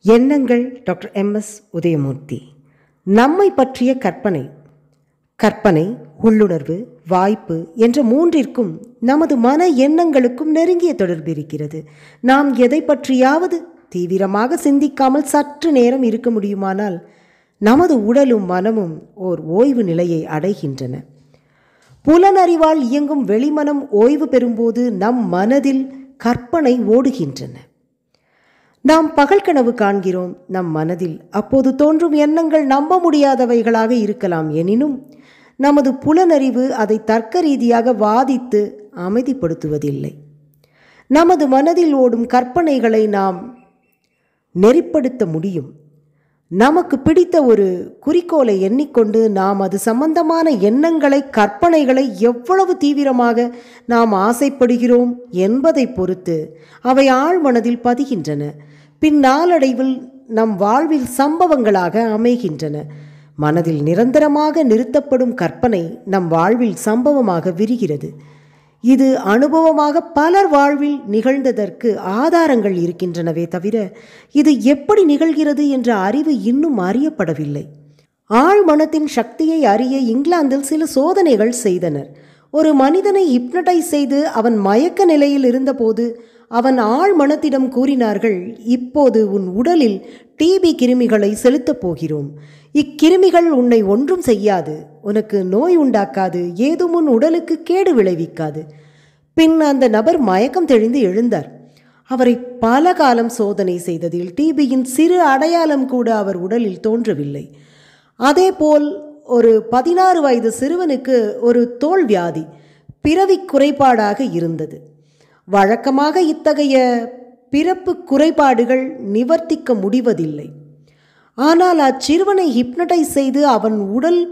எண்ணங்கள் doctor MS Udayamurthy நம்மை பற்றிய கற்பனை கற்பனை உள்ளுணர்வு வாய்ப்பு என்ற மூன்றிற்கும் நமது மன எண்ணங்களுக்கும் நெருங்கிய தொடர்பு இருக்கிறது நாம் எதை பற்றியாவது தீவிரமாக சிந்திக்காமல் சற்று நேரம் இருக்க முடியுமானால் நமது உடலும் மனமும் ஓர் ஓய்வு நிலையை அடைகின்றன புலனறிவால் இயங்கும் வெளிமனம் ஓய்வு பெறும்போது நம் மனதில் கற்பனை ஓடுகின்றன நாம் பகல் கனவு காண்கிறோம் நம் மனதில் அப்போது தோன்றும் எண்ணங்கள் நம்ப முடியாதவைகளாக இருக்கலாம் எனினும் நமது புலனறிவு அதை தர்க்க ரீதியாக வாதித்து அமைதிப்படுத்துவதில்லை நமது மனதில் ஓடும் கற்பனைகளை நாம் நெறிப்படுத்த முடியும் நமக்கு பிடித்த ஒரு குறிக்கோளை எண்ணிக்கொண்டு நாம் அது சம்பந்தமான எண்ணங்களை கற்பனைகளை எவ்வளவு தீவிரமாக நாம் ஆசைப்படுகிறோம் என்பதை பொறுத்து அவை ஆழ்மனதில் பதிகின்றன பின் நாளடைவில் நம் வாழ்வில் சம்பவங்களாக அமைகின்றன மனதில் நிரந்தரமாக நிறுத்தப்படும் கற்பனை நம் வாழ்வில் சம்பவமாக விரிகிறது இது அனுபவமாக பலர் வாழ்வில் நிகழ்ந்ததற்கு ஆதாரங்கள் இருக்கின்றனவே தவிர இது எப்படி நிகழ்கிறது என்ற அறிவு இன்னும் அறியப்படவில்லை ஆழ்மனத்தின் சக்தியை அறிய இங்கிலாந்தில் சில சோதனைகள் செய்தனர் ஒரு மனிதனை ஹிப்னடைஸ் செய்து அவன் மயக்க நிலையில் இருந்தபோது அவன் ஆழ்மனத்திடம் கூறினார்கள் இப்போது உன் உடலில் டிபி கிருமிகளை செலுத்தப் போகிறோம் இக்கிருமிகள் உன்னை ஒன்றும் செய்யாது உனக்கு நோய் உண்டாக்காது ஏதும் உன் உடலுக்கு கேடு விளைவிக்காது பின் அந்த நபர் மயக்கம் தெளிந்து எழுந்தார் அவரை பல காலம் சோதனை செய்ததில் டிபியின் சிறு அடையாளம் கூட அவர் உடலில் தோன்றவில்லை அதேபோல் ஒரு பதினாறு வயது சிறுவனுக்கு ஒரு தோல் வியாதி பிறவி குறைபாடாக இருந்தது வழக்கமாக இத்தகைய பிறப்பு குறைபாடுகள் நிவர்த்திக்க முடிவதில்லை ஆனால் அச்சிறுவனை ஹிப்னடைஸ் செய்து அவன் உடல்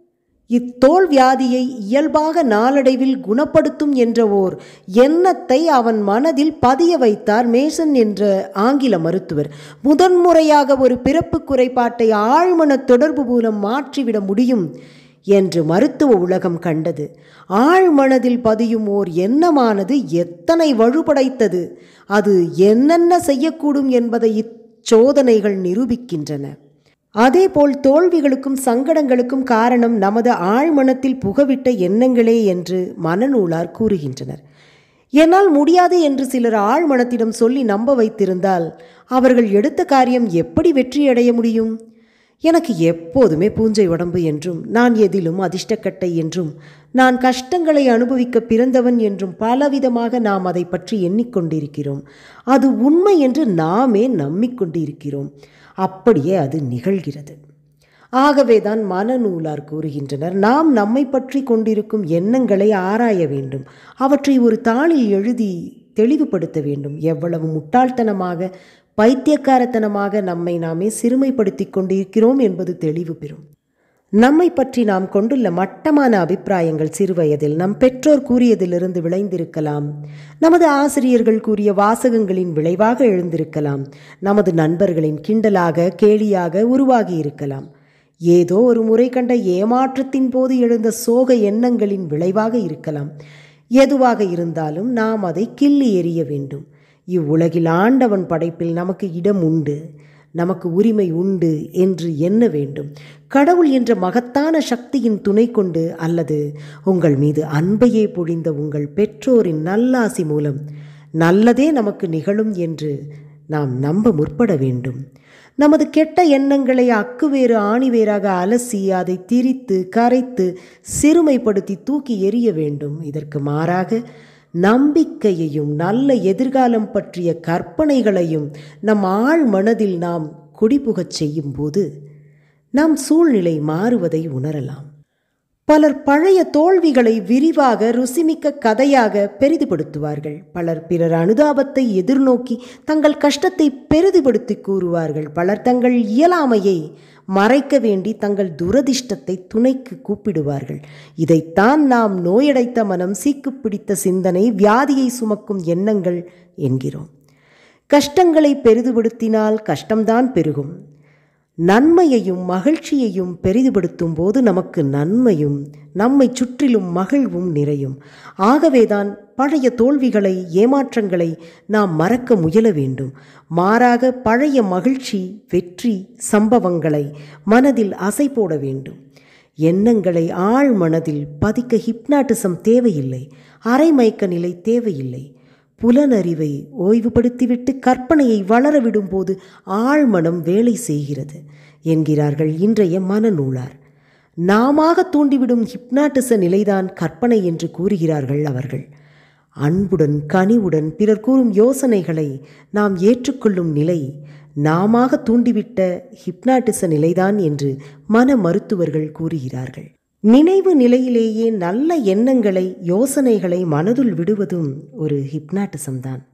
இத்தோல் வியாதியை இயல்பாக நாளடைவில் குணப்படுத்தும் என்ற ஓர் எண்ணத்தை அவன் மனதில் பதிய வைத்தார் மேசன் என்ற ஆங்கில மருத்துவர் முதன்முறையாக ஒரு பிறப்பு குறைபாட்டை ஆழ்மன தொடர்பு மூலம் மாற்றிவிட முடியும் என்று மருத்துவ உலகம் கண்டது ஆழ்மனதில் பதியும் ஓர் எண்ணமானது எத்தனை வலுப்படைத்தது அது என்னென்ன செய்யக்கூடும் என்பதை இச்சோதனைகள் நிரூபிக்கின்றன அதேபோல் தோல்விகளுக்கும் சங்கடங்களுக்கும் காரணம் நமது ஆழ்மனத்தில் புகவிட்ட எண்ணங்களே என்று மனநூலார் கூறுகின்றனர் என்னால் முடியாது என்று சிலர் ஆழ்மனத்திடம் சொல்லி நம்ப வைத்திருந்தால் அவர்கள் எடுத்த காரியம் எப்படி வெற்றியடைய முடியும் எனக்கு எப்போதுமே பூஞ்சை உடம்பு என்றும் நான் எதிலும் அதிர்ஷ்டக்கட்டை என்றும் நான் கஷ்டங்களை அனுபவிக்க பிறந்தவன் என்றும் பலவிதமாக நாம் அதை பற்றி எண்ணிக்கொண்டிருக்கிறோம் அது உண்மை என்று நாமே நம்பிக்கொண்டிருக்கிறோம் அப்படியே அது நிகழ்கிறது ஆகவேதான் மனநூலார் கூறுகின்றனர் நாம் நம்மை பற்றி கொண்டிருக்கும் எண்ணங்களை ஆராய வேண்டும் அவற்றை ஒரு தாளில் எழுதி தெளிவுபடுத்த வேண்டும் எவ்வளவு முட்டாள்தனமாக பைத்தியக்காரத்தனமாக நம்மை நாமே சிறுமைப்படுத்தி கொண்டிருக்கிறோம் என்பது தெளிவு பெறும் நம்மை பற்றி நாம் கொண்டுள்ள மட்டமான அபிப்பிராயங்கள் சிறுவயதில் நம் பெற்றோர் கூறியதிலிருந்து விளைந்திருக்கலாம் நமது ஆசிரியர்கள் கூறிய வாசகங்களின் விளைவாக எழுந்திருக்கலாம் நமது நண்பர்களின் கிண்டலாக கேலியாக உருவாகி இருக்கலாம் ஏதோ ஒரு முறை கண்ட ஏமாற்றத்தின் போது எழுந்த சோக எண்ணங்களின் விளைவாக இருக்கலாம் எதுவாக இருந்தாலும் நாம் அதை கிள்ளி எறிய வேண்டும் இவ்வுலகில் ஆண்டவன் படைப்பில் நமக்கு இடம் உண்டு நமக்கு உரிமை உண்டு என்று எண்ண வேண்டும் கடவுள் என்ற மகத்தான சக்தியின் துணை கொண்டு அல்லது உங்கள் மீது அன்பையே பொழிந்த உங்கள் பெற்றோரின் நல்லாசி மூலம் நல்லதே நமக்கு நிகழும் என்று நாம் நம்ப முற்பட வேண்டும் நமது கெட்ட எண்ணங்களை அக்குவேறு ஆணிவேராக அலசி அதை திரித்து கரைத்து சிறுமைப்படுத்தி தூக்கி எறிய வேண்டும் இதற்கு மாறாக நம்பிக்கையையும் நல்ல எதிர்காலம் பற்றிய கற்பனைகளையும் நம் ஆழ் மனதில் நாம் குடிபுகச் செய்யும் போது நம் சூழ்நிலை மாறுவதை உணரலாம் பலர் பழைய தோல்விகளை விரிவாக ருசிமிக்க கதையாக பெரிதுபடுத்துவார்கள் பலர் பிறர் அனுதாபத்தை எதிர்நோக்கி தங்கள் கஷ்டத்தை பெரிதுபடுத்தி கூறுவார்கள் பலர் தங்கள் இயலாமையை மறைக்க வேண்டி தங்கள் துரதிர்ஷ்டத்தை துணைக்கு கூப்பிடுவார்கள் இதைத்தான் நாம் நோயடைத்த மனம் சீக்கு பிடித்த சிந்தனை வியாதியை சுமக்கும் எண்ணங்கள் என்கிறோம் கஷ்டங்களை பெரிதுபடுத்தினால் கஷ்டம்தான் பெருகும் நன்மையையும் மகிழ்ச்சியையும் பெரிதுபடுத்தும் போது நமக்கு நன்மையும் நம்மை சுற்றிலும் மகிழ்வும் நிறையும் ஆகவேதான் பழைய தோல்விகளை ஏமாற்றங்களை நாம் மறக்க முயல வேண்டும் மாறாக பழைய மகிழ்ச்சி வெற்றி சம்பவங்களை மனதில் அசை போட வேண்டும் எண்ணங்களை ஆழ் மனதில் பதிக்க ஹிப்னாட்டிசம் தேவையில்லை அரைமயக்க நிலை தேவையில்லை புலனறிவை ஓய்வுபடுத்திவிட்டு கற்பனையை வளர விடும்போது ஆழ்மனம் வேலை செய்கிறது என்கிறார்கள் இன்றைய மனநூலார் நாமாக தூண்டிவிடும் ஹிப்னாட்டிச நிலைதான் கற்பனை என்று கூறுகிறார்கள் அவர்கள் அன்புடன் கனிவுடன் பிறர் கூறும் யோசனைகளை நாம் ஏற்றுக்கொள்ளும் நிலை நாமாக தூண்டிவிட்ட ஹிப்னாட்டிச நிலைதான் என்று மன மருத்துவர்கள் கூறுகிறார்கள் நினைவு நிலையிலேயே நல்ல எண்ணங்களை யோசனைகளை மனதுள் விடுவதும் ஒரு ஹிப்னாட்டிசம் தான்